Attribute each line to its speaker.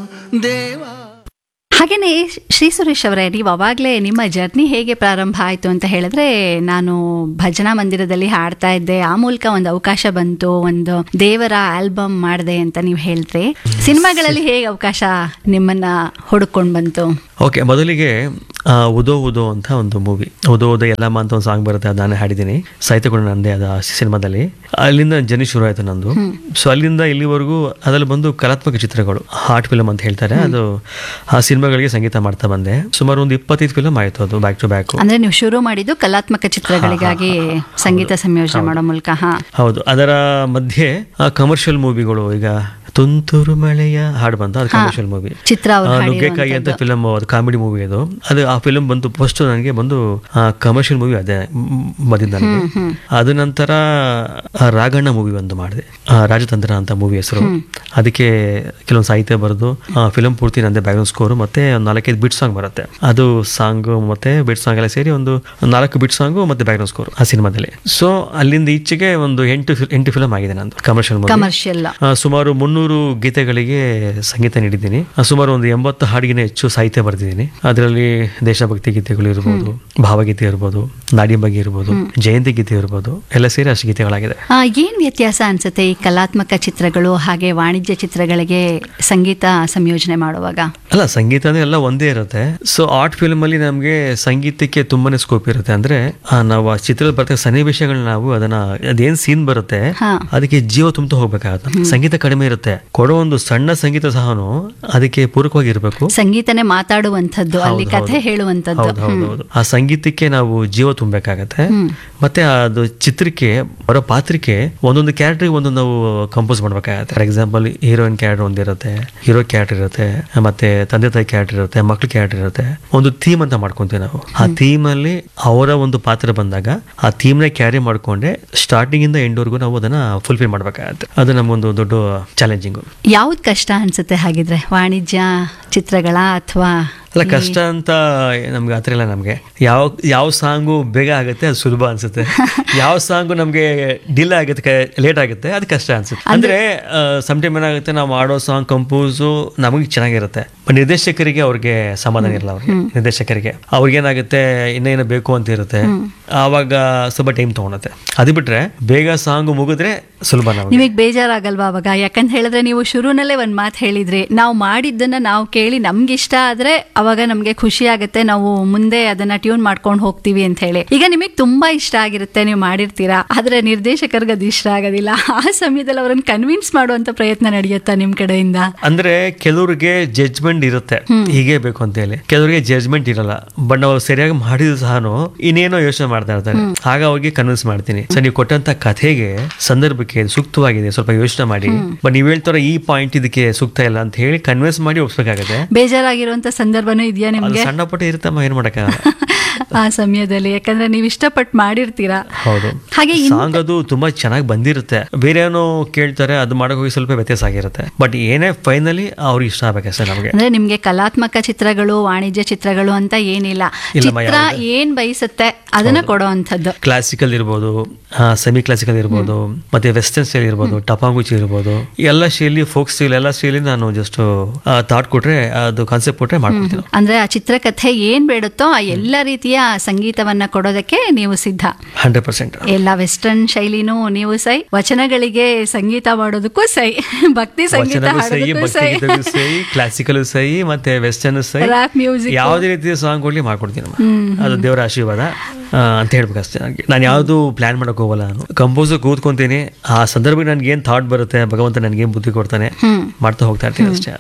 Speaker 1: ದೇವಾ
Speaker 2: ಹಾಗೇನೆ ಶ್ರೀ ಸುರೇಶ್ ಅವರೇ ನೀವು ಅವಾಗಲೇ ನಿಮ್ಮ ಜರ್ನಿ ಹೇಗೆ ಪ್ರಾರಂಭ ಆಯಿತು ಅಂತ ಹೇಳಿದ್ರೆ ನಾನು ಭಜನಾ ಮಂದಿರದಲ್ಲಿ ಹಾಡ್ತಾ ಇದ್ದೆ ಆ ಮೂಲಕ ಒಂದು ಅವಕಾಶ ಬಂತು ಒಂದು ದೇವರ ಆಲ್ಬಮ್ ಮಾಡಿದೆ ಅಂತ ನೀವು ಹೇಳಿದ್ರಿ ಸಿನಿಮಾಗಳಲ್ಲಿ ಹೇಗೆ ಅವಕಾಶ ನಿಮ್ಮನ್ನ ಹುಡುಕೊಂಡು ಬಂತು
Speaker 3: ಓಕೆ ಮೊದಲಿಗೆ ಆ, ಉದೋ ಉದೋ ಅಂತ ಒಂದು ಮೂವಿ ಉದೋ ಉದೋ ಎಲ್ಲಮ್ಮ ಅಂತ ಒಂದು ಸಾಂಗ್ ಬರುತ್ತೆ ಅದು ನಾನೇ ಹಾಡಿದ್ದೀನಿ ಸಾಹಿತ್ಯ ಕೂಡ ನಂದೇ ಅದು ಆ ಸಿನಿಮಾದಲ್ಲಿ ಅಲ್ಲಿಂದ ಜರ್ನಿ ಶುರು ಆಯ್ತು ನಂದು ಸೊ ಅಲ್ಲಿಂದ ಇಲ್ಲಿವರೆಗೂ ಅದರಲ್ಲಿ ಬಂದು ಕಲಾತ್ಮಕ ಚಿತ್ರಗಳು ಹಾರ್ಟ್ ಫಿಲಮ್ ಅಂತ ಹೇಳ್ತಾರೆ ಅದು ಆ ಸಿನಿಮಾಗಳಿಗೆ ಸಂಗೀತ ಮಾಡ್ತಾ ಬಂದೆ ಸುಮಾರು ಒಂದು ಇಪ್ಪತ್ತೈದು ಫಿಲಮ್ ಆಯ್ತು ಅದು ಬ್ಯಾಕ್ ಟು ಬ್ಯಾಕ್
Speaker 2: ಅಂದ್ರೆ ನೀವು ಶುರು ಮಾಡಿದ್ದು ಕಲಾತ್ಮಕ ಚಿತ್ರಗಳಿಗಾಗಿ ಸಂಗೀತ ಸಂಯೋಜನೆ ಮಾಡೋ ಮೂಲಕ ಹಾ
Speaker 3: ಹೌದು ಅದರ ಮಧ್ಯೆ ಕಮರ್ಷಿಯಲ್ ಮೂವಿಗಳು ಈಗ ತುಂತುರು ಮಳೆಯ ಹಾಡು ಬಂತು ಅದು ಕಮರ್ಷಿಯಲ್ ಮೂವಿ
Speaker 2: ಚಿತ್ರ ಅವ್ರು
Speaker 3: ನುಗ್ಗೆಕಾಯಿ ಅಂತ ಫಿಲಮ್ ಅದು ಕಾಮಿಡಿ ಮೂವಿ ಅದು ಅದು ಆ ಫಿಲಮ್ ಬಂದು ಫಸ್ಟ್ ನನಗೆ ಬಂದು ಕಮರ್ಷಿಯಲ್ ಮೂವಿ ಅದೇ ಮ್, ಬಂದಿದ್ದು ನನಗೆ ಅದ ನಂತರ ಆ, ರಾಘಣ್ಣ ಮೂವಿ ಒಂದು ಮಾಡಿದೆ ಆ, ರಾಜತಂತ್ರ ಅಂತ ಮೂವಿ ಹೆಸರು ಅದಕ್ಕೆ ಕೆಲವೊಂದು ಸಾಹಿತ್ಯ ಬರೆದು ಫಿಲಮ್ ಪೂರ್ತಿ ನಂದೇ ಬ್ಯಾಕ್ಗ್ರೌಂಡ್ ಸ್ಕೋರ್ ಮತ್ತೆ ಒಂದು ನಾಲ್ಕೈದು ಬಿಟ್ ಸಾಂಗ್ ಬರುತ್ತೆ ಅದು ಸಾಂಗ್ ಮತ್ತೆ ಬಿಟ್ ಸಾಂಗ್ ಎಲ್ಲ ಸೇರಿ ಒಂದು ನಾಲ್ಕು ಬಿಟ್ ಸಾಂಗು ಮತ್ತೆ ಬ್ಯಾಕ್ಗ್ರೌಂಡ್ ಸ್ಕೋರ್ ಆ ಸಿನಿಮಾದಲ್ಲಿ ಸೊ ಅಲ್ಲಿಂದ ಈಚೆಗೆ ಒಂದು ಎಂಟು ಫಿ- ಎಂಟು ಫಿಲಮ್ ಆಗಿದೆ ನಂದು ಕಮರ್ಷಿಯಲ್ ಮೂವಿ
Speaker 2: ಕಮರ್ಷಿಯಲ್
Speaker 3: ಆ, ಸುಮಾರು ಮುನ್ನೂರು ಗೀತೆಗಳಿಗೆ ಸಂಗೀತ ನೀಡಿದ್ದೀನಿ ಆ, ಸುಮಾರು ಒಂದು ಎಂಬತ್ತು ಹಾಡಿಗಿನ ಹೆಚ್ಚು ಸಾಹಿತ್ಯ ಬರೆದಿದ್ದೀನಿ ಅದರಲ್ಲಿ ದೇಶಭಕ್ತಿ ಗೀತೆಗಳು ಇರ್ಬೋದು ಭಾವಗೀತೆ ಇರ್ಬೋದು ನಾಡಿ ಬಗ್ಗೆ ಇರ್ಬೋದು ಜಯಂತಿ ಗೀತೆ ಇರ್ಬೋದು ಎಲ್ಲ ಸೇರಿ ಅಷ್ಟು ಗೀತೆಗಳಾಗಿದೆ
Speaker 2: ಆ, ಏನ್ ವ್ಯತ್ಯಾಸ ಅನ್ಸುತ್ತೆ ಈ ಕಲಾತ್ಮಕ ಚಿತ್ರಗಳು ಹಾಗೆ ವಾಣಿಜ್ಯ ಚಿತ್ರಗಳಿಗೆ ಸಂಗೀತ ಸಂಯೋಜನೆ ಮಾಡುವಾಗ
Speaker 3: ಅಲ್ಲ ಸಂಗೀತ ಅಂದ್ರೆ ಎಲ್ಲ ಒಂದೇ ಇರುತ್ತೆ ಸೊ ಆರ್ಟ್ ಫಿಲ್ಮ್ ಅಲ್ಲಿ ನಮಗೆ ಸಂಗೀತಕ್ಕೆ ತುಂಬಾನೇ ಸ್ಕೋಪ್ ಇರುತ್ತೆ ಅಂದ್ರೆ ಆ, ನಾವು ಆ ಚಿತ್ರದ ಬರ್ತಕ್ಕ ಸನ್ನಿವೇಶಗಳನ್ನ ನಾವು ಅದನ್ನ ಅದೇನ್ ಸೀನ್ ಬರುತ್ತೆ
Speaker 2: ಹಾ.
Speaker 3: ಅದಕ್ಕೆ ಜೀವ ತುಂಬ್ತಾ ಹೋಗ್ಬೇಕಾಗತ್ತೆ ಸಂಗೀತ ಕಡಿಮೆ ಇರುತ್ತೆ ಕೊಡೋ ಒಂದು ಸಣ್ಣ ಸಂಗೀತ ಸಹನು ಅದಕ್ಕೆ ಪೂರಕವಾಗಿ ಇರಬೇಕು
Speaker 2: ಸಂಗೀತನೇ ಮಾತಾಡುವಂಥದ್ದು ಅಲ್ಲಿ
Speaker 3: ಹೌದು,
Speaker 2: ಕಥೆ
Speaker 3: ಹೌದು.
Speaker 2: ಹೇಳುವಂಥದ್ದು
Speaker 3: ಹೌದು ಹೌದು ಹೌದು ಆ ಸಂಗೀತಕ್ಕೆ ನಾವು ಜೀವ ತುಂಬಬೇಕಾಗತ್ತೆ ಮತ್ತೆ ಅದು ಚಿತ್ರಕ್ಕೆ ಬರೋ ಪಾತ್ರಕ್ಕೆ ಒಂದೊಂದು ಕ್ಯಾರೆಕ್ಟರ್ ಒಂದೊಂದು ನಾವು ಕಂಪೋಸ್ ಮಾಡ್ಬೇಕಾಗತ್ತೆ ಫಾರ್ ಎಕ್ಸಾಂಪಲ್ ಹೀರೋಯಿನ್ ಕ್ಯಾರೆಕ್ಟರ್ ಒಂದಿರುತ್ತೆ ಹೀರೋ ಕ್ಯಾರೆಕ್ಟರ್ ಇರುತ್ತೆ ಮತ್ತೆ ತಂದೆ ತಾಯಿ ಕ್ಯಾರೆಕ್ಟರ್ ಇರುತ್ತೆ ಮಕ್ಳು ಕ್ಯಾರೆಕ್ಟರ್ ಇರುತ್ತೆ ಒಂದು ಥೀಮ್ ಅಂತ ಮಾಡ್ಕೊಂತೀವಿ ನಾವು ಆ ಥೀಮ್ ಅಲ್ಲಿ ಅವರ ಒಂದು ಪಾತ್ರ ಬಂದಾಗ ಆ ಥೀಮ್ ನ ಕ್ಯಾರಿ ಮಾಡ್ಕೊಂಡೆ ಸ್ಟಾರ್ಟಿಂಗ್ ಇಂದ ಎಂಡ್ವರೆಗೂ ನಾವು ಅದನ್ನ ಫುಲ್ಫಿಲ್ ಮಾಡ್ಬೇಕಾಗತ್ತೆ ಅದು ನಮಗೊಂದು ದೊಡ್ಡ ಚಾಲೆಂಜಿಂಗು
Speaker 2: ಯಾವ್ದು ಕಷ್ಟ ಅನ್ಸುತ್ತೆ ಹಾಗಿದ್ರೆ ವಾಣಿಜ್ಯ ಚಿತ್ರಗಳ ಅಥವಾ
Speaker 3: ಅಲ್ಲ ಕಷ್ಟ ಅಂತ ನಮ್ಗೆ ಆತರ ಇಲ್ಲ ನಮ್ಗೆ ಯಾವ ಯಾವ ಸಾಂಗು ಬೇಗ ಆಗುತ್ತೆ ಅದು ಸುಲಭ ಅನ್ಸುತ್ತೆ ಯಾವ ಸಾಂಗು ನಮ್ಗೆ ಡಿಲ್ ಆಗುತ್ತೆ ಲೇಟ್ ಆಗುತ್ತೆ ಅದು ಕಷ್ಟ ಅನ್ಸುತ್ತೆ ಅಂದ್ರೆ ಸಮ್ಟೈಮ್ ಏನಾಗುತ್ತೆ ನಾವು ಮಾಡೋ ಸಾಂಗ್ ಕಂಪೋಸು ನಮಗೆ ಚೆನ್ನಾಗಿರುತ್ತೆ ಬಟ್ ನಿರ್ದೇಶಕರಿಗೆ ಅವ್ರಿಗೆ ಸಮಾಧಾನ ಇರಲ್ಲ ಅವ್ರಿಗೆ ನಿರ್ದೇಶಕರಿಗೆ ಅವ್ರಿಗೇನಾಗುತ್ತೆ ಇನ್ನೇನು ಬೇಕು ಅಂತ ಇರುತ್ತೆ ಆವಾಗ ಸ್ವಲ್ಪ ಟೈಮ್ ತಗೊಳುತ್ತೆ ಅದು ಬಿಟ್ರೆ ಬೇಗ ಸಾಂಗ್ ಮುಗಿದ್ರೆ ಸುಲಭ ನಮಗೆ
Speaker 2: ನಿಮಗೆ ಬೇಜಾರಾಗಲ್ವಾ ಅವಾಗ ಯಾಕಂತ ಹೇಳಿದ್ರೆ ನೀವು ಶುರುನಲ್ಲೇ ಒಂದ್ ಮಾತು ಹೇಳಿದ್ರಿ ನಾವು ಮಾಡಿದ್ದನ್ನ ನಾವು ಕೇಳಿ ನಮ್ಗೆ ಇಷ್ಟ ಆದ್ರೆ ಅವಾಗ ನಮ್ಗೆ ಖುಷಿ ಆಗುತ್ತೆ ನಾವು ಮುಂದೆ ಅದನ್ನ ಟ್ಯೂನ್ ಮಾಡ್ಕೊಂಡು ಹೋಗ್ತೀವಿ ಅಂತ ಹೇಳಿ ಈಗ ನಿಮಗೆ ತುಂಬಾ ಇಷ್ಟ ಆಗಿರುತ್ತೆ ನೀವು ಮಾಡಿರ್ತೀರಾ ಆದ್ರೆ ನಿರ್ದೇಶಕರಿಗೆ ಅದು ಇಷ್ಟ ಆಗೋದಿಲ್ಲ ಆ ಸಮಯದಲ್ಲಿ ಅವ್ರನ್ನ ಕನ್ವಿನ್ಸ್ ಮಾಡುವಂತ ಪ್ರಯತ್ನ ನಡೆಯುತ್ತಾ ನಿಮ್ ಕಡೆಯಿಂದ
Speaker 3: ಅಂದ್ರೆ ಕೆಲವ್ರಿಗೆ ಜಡ್ಜ್ಮೆಂಟ್ ಇರುತ್ತೆ ಹೀಗೆ ಬೇಕು ಅಂತ ಹೇಳಿ ಕೆಲವರಿಗೆ ಜಡ್ಜ್ಮೆಂಟ್ ಇರಲ್ಲ ಬಟ್ ನಾವು ಸರಿಯಾಗಿ ಮಾಡಿದ್ರು ಸಹ ಇನ್ನೇನೋ ಯೋಚನೆ ಮಾಡ್ತಾ ಇರ್ತಾರೆ ಆಗ ಅವ್ರಿಗೆ ಕನ್ವಿನ್ಸ್ ಮಾಡ್ತೀನಿ ಸೊ ನೀವು ಕೊಟ್ಟಂತ ಕಥೆಗೆ ಸಂದರ್ಭಕ್ಕೆ ಇದು ಸೂಕ್ತವಾಗಿದೆ ಸ್ವಲ್ಪ ಯೋಚನೆ ಮಾಡಿ ಬಟ್ ನೀವು ಹೇಳ್ತಾರ ಈ ಪಾಯಿಂಟ್ ಇದಕ್ಕೆ ಸೂಕ್ತ ಇಲ್ಲ ಅಂತ ಹೇಳಿ ಕನ್ವಿನ್ಸ್ ಮಾಡಿ ಒಪ್ಸ್ಬೇಕಾಗತ್ತೆ
Speaker 2: ಬೇಜಾರಾಗಿರುವಂತ ಸಂದರ್ಭನೂ ಇದೆಯಾ
Speaker 3: ಅದು
Speaker 2: ನಿಮ್ಗೆ
Speaker 3: ಸಣ್ಣ ಪುಟ್ಟ ಇರುತ್ತಮ್ಮ ಏನ್ ಮಾಡಕ್ಕಾಗಲ್ಲ
Speaker 2: ಆ ಸಮಯದಲ್ಲಿ ಯಾಕಂದ್ರೆ ನೀವು ಇಷ್ಟಪಟ್ಟು ಮಾಡಿರ್ತೀರಾ
Speaker 3: ಹೌದು
Speaker 2: ಹಾಗೆ ಇನ್-
Speaker 3: ಸಾಂಗ್ ಅದು ತುಂಬಾ ಚೆನ್ನಾಗಿ ಬಂದಿರುತ್ತೆ ಬೇರೆ ಏನೋ ಕೇಳ್ತಾರೆ ಅದು ಮಾಡಕ್ ಹೋಗಿ ಸ್ವಲ್ಪ ವ್ಯತ್ಯಾಸ ಆಗಿರುತ್ತೆ ಬಟ್ ಏನೇ ಫೈನಲಿ ಅವ್ರಿಗೆ ಇಷ್ಟ ಆಗ್ಬೇಕಷ್ಟೇ ನಮಗೆ
Speaker 2: ಅಂದ್ರೆ ನಿಮ್ಗೆ ಕಲಾತ್ಮಕ ಚಿತ್ರಗಳು ವಾಣಿಜ್ಯ ಚಿತ್ರಗಳು ಅಂತ ಏನಿಲ್ಲ
Speaker 3: ಇಲ್ಲಮ್ಮ,
Speaker 2: ಚಿತ್ರ ಏನ್ ಬಯಸುತ್ತೆ ಅದನ್ನ ಕೊಡೋ ಅಂಥದ್ದು
Speaker 3: ಕ್ಲಾಸಿಕಲ್ ಇರ್ಬೋದು ಸೆಮಿ ಕ್ಲಾಸಿಕಲ್ ಇರ್ಬೋದು ಮತ್ತೆ ವೆಸ್ಟರ್ನ್ ಸ್ಟೈಲ್ ಇರ್ಬೋದು ಟಪಾಂಗುಚಿ ಇರ್ಬೋದು ಎಲ್ಲ ಶೈಲಿ ಫೋಕ್ ಸ್ಟೈಲ್ ಎಲ್ಲ ಶೈಲಿ ನಾನು ಜಸ್ಟ್ ಥಾಟ್ ಕೊಟ್ರೆ ಅದು ಕಾನ್ಸೆಪ್ಟ್ ಕೊಟ್ರೆ ಮಾಡ್ಕೊಡ್ತೀನಿ
Speaker 2: ಅಂದ್ರೆ ಆ ಚಿತ್ರಕಥೆ ಏನ್ ಬೇಡುತ್ತೋ ಆ ಎಲ್ಲ ರೀತಿಯ ಸಂಗೀತವನ್ನ ಕೊಡೋದಕ್ಕೆ ನೀವು ಸಿದ್ಧ
Speaker 3: ಹಂಡ್ರೆಡ್ ಪರ್ಸೆಂಟ್
Speaker 2: ಎಲ್ಲ ವೆಸ್ಟರ್ನ್ ಶೈಲಿನೂ ನೀವು ಸೈ ವಚನಗಳಿಗೆ ಸಂಗೀತ ಮಾಡೋದಕ್ಕೂ ಸೈ ಭಕ್ತಿ ಸಂಗೀತ
Speaker 3: ವಚನಗೂ ಸೈ
Speaker 2: ಹಾಡೋದಕ್ಕೂ
Speaker 3: ಭಕ್ತಿ
Speaker 2: ಸೈ
Speaker 3: ಗೀತೆಗೂ ಸೈ ಕ್ಲಾಸಿಕಲ್ ಸೈ ಮತ್ತೆ ವೆಸ್ಟರ್ನ್ ಸೈ
Speaker 2: Rap music.
Speaker 3: ಯಾವುದೇ ರೀತಿಯ ಸಾಂಗ್ ಕೊಡ್ಲಿ ಮಾಡ್ಕೊಡ್ತೀನಿ ಅದು ದೇವರ ಆಶೀರ್ವಾದ ಆ, ಅಂತ ಹೇಳ್ಬೇಕಷ್ಟೇ ನನಗೆ ನಾನು ಯಾವುದು ಪ್ಲಾನ್ ಮಾಡಕ್ ಹೋಗಲ್ಲ ನಾನು ಕಂಪೋಸರ್ ಕೂತ್ಕೊಂತೀನಿ ಆ ಸಂದರ್ಭಕ್ಕೆ ನನ್ಗೆ ಏನ್ ಥಾಟ್ ಬರುತ್ತೆ ಭಗವಂತ ನನ್ಗೆ ಏನ್ ಬುದ್ಧಿ ಕೊಡ್ತಾನೆ ಮಾಡ್ತಾ ಹೋಗ್ತಾ ಇರ್ತೀನಿ ಅಷ್ಟೇ